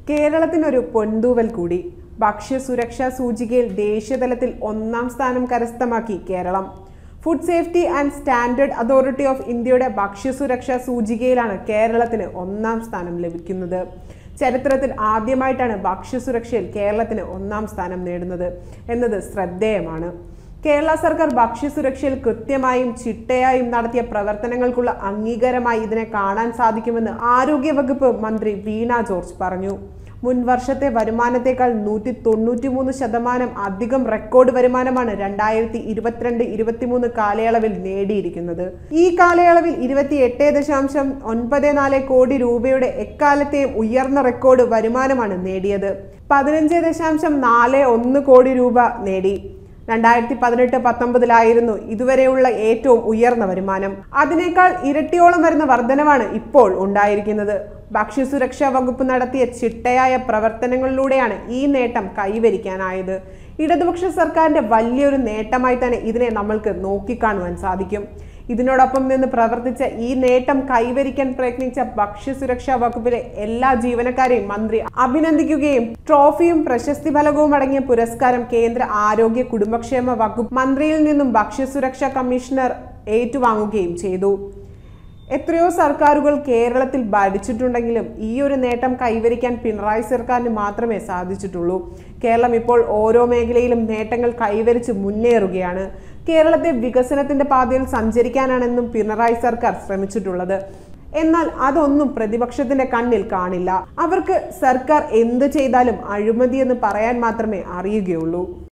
കേരളത്തിനൊരു പൊൻതൂവൽ കൂടി ഭക്ഷ്യസുരക്ഷാ സൂചികയിൽ ദേശീയതലത്തിൽ ഒന്നാം സ്ഥാനം കരസ്ഥമാക്കി Keralam food safety and standard authority of ഇന്ത്യയുടെ ഭക്ഷ്യസുരക്ഷാ സൂചികയിലാണ് കേരളത്തിന് ഒന്നാം സ്ഥാനം ലഭിക്കുന്നത് ചരിത്രത്തിൽ ആദ്യമായിട്ടാണ് ഭക്ഷ്യസുരക്ഷയിൽ കേരളത്തിന് ഒന്നാം സ്ഥാനം നേടുന്നത് എന്നത് ശ്രദ്ധേയമാണ് കേരള സർക്കാർ ഭക്ഷ്യസുരക്ഷയിൽ കൃത്യമായും ചിട്ടയായും നടത്തിയ പ്രവർത്തനങ്ങൾക്കുള്ള അംഗീകാരമായി ഇതിനെ കാണാൻ സാധിക്കുമെന്ന് ആരോഗ്യവകുപ്പ് മന്ത്രി വീണ ജോർജ് പറഞ്ഞു മുൻ വർഷത്തെ വരുമാനത്തേക്കാൾ നൂറ്റി തൊണ്ണൂറ്റി മൂന്ന് ശതമാനം അധികം റെക്കോർഡ് വരുമാനമാണ് രണ്ടായിരത്തി ഇരുപത്തിരണ്ട് ഇരുപത്തിമൂന്ന് കാലയളവിൽ നേടിയിരിക്കുന്നത് ഈ കാലയളവിൽ ഇരുപത്തി എട്ട് ദശാംശം ഒൻപത് നാല് കോടി രൂപയുടെ എക്കാലത്തെയും ഉയർന്ന റെക്കോർഡ് വരുമാനമാണ് നേടിയത് പതിനഞ്ച് ദശാംശം നാല് ഒന്ന് കോടി രൂപ നേടി രണ്ടായിരത്തി പതിനെട്ട് പത്തൊമ്പതിലായിരുന്നു ഇതുവരെയുള്ള ഏറ്റവും ഉയർന്ന വരുമാനം അതിനേക്കാൾ ഇരട്ടിയോളം വരുന്ന വർധനവാണ് ഇപ്പോൾ ഉണ്ടായിരിക്കുന്നത് ഭക്ഷ്യസുരക്ഷാ വകുപ്പ് നടത്തിയ ചിട്ടയായ പ്രവർത്തനങ്ങളിലൂടെയാണ് ഈ നേട്ടം കൈവരിക്കാനായത് ഇടതുപക്ഷ സർക്കാരിന്റെ വലിയൊരു നേട്ടമായി തന്നെ ഇതിനെ നമ്മൾക്ക് നോക്കിക്കാണുവാൻ സാധിക്കും ഇതിനോടൊപ്പം നിന്ന് പ്രവർത്തിച്ച ഈ നേട്ടം കൈവരിക്കാൻ പ്രയത്നിച്ച ഭക്ഷ്യസുരക്ഷാ വകുപ്പിലെ എല്ലാ ജീവനക്കാരെയും മന്ത്രി അഭിനന്ദിക്കുകയും ട്രോഫിയും പ്രശസ്തി ഫലകവും അടങ്ങിയ പുരസ്കാരം കേന്ദ്ര ആരോഗ്യ കുടുംബക്ഷേമ വകുപ്പ് മന്ത്രിയിൽ നിന്നും ഭക്ഷ്യസുരക്ഷാ കമ്മീഷണർ ഏറ്റുവാങ്ങുകയും ചെയ്തു എത്രയോ സർക്കാരുകൾ കേരളത്തിൽ ഭരിച്ചിട്ടുണ്ടെങ്കിലും ഈ ഒരു നേട്ടം കൈവരിക്കാൻ പിണറായി സർക്കാരിന് മാത്രമേ സാധിച്ചിട്ടുള്ളൂ കേരളം ഇപ്പോൾ ഓരോ മേഖലയിലും നേട്ടങ്ങൾ കൈവരിച്ച് മുന്നേറുകയാണ് കേരളത്തെ വികസനത്തിന്റെ പാതയിൽ സഞ്ചരിക്കാനാണെന്നും പിണറായി സർക്കാർ ശ്രമിച്ചിട്ടുള്ളത് എന്നാൽ അതൊന്നും പ്രതിപക്ഷത്തിന്റെ കണ്ണിൽ കാണില്ല അവർക്ക് സർക്കാർ എന്ത് ചെയ്താലും അഴിമതിയെന്ന് പറയാൻ മാത്രമേ അറിയുകയുള്ളൂ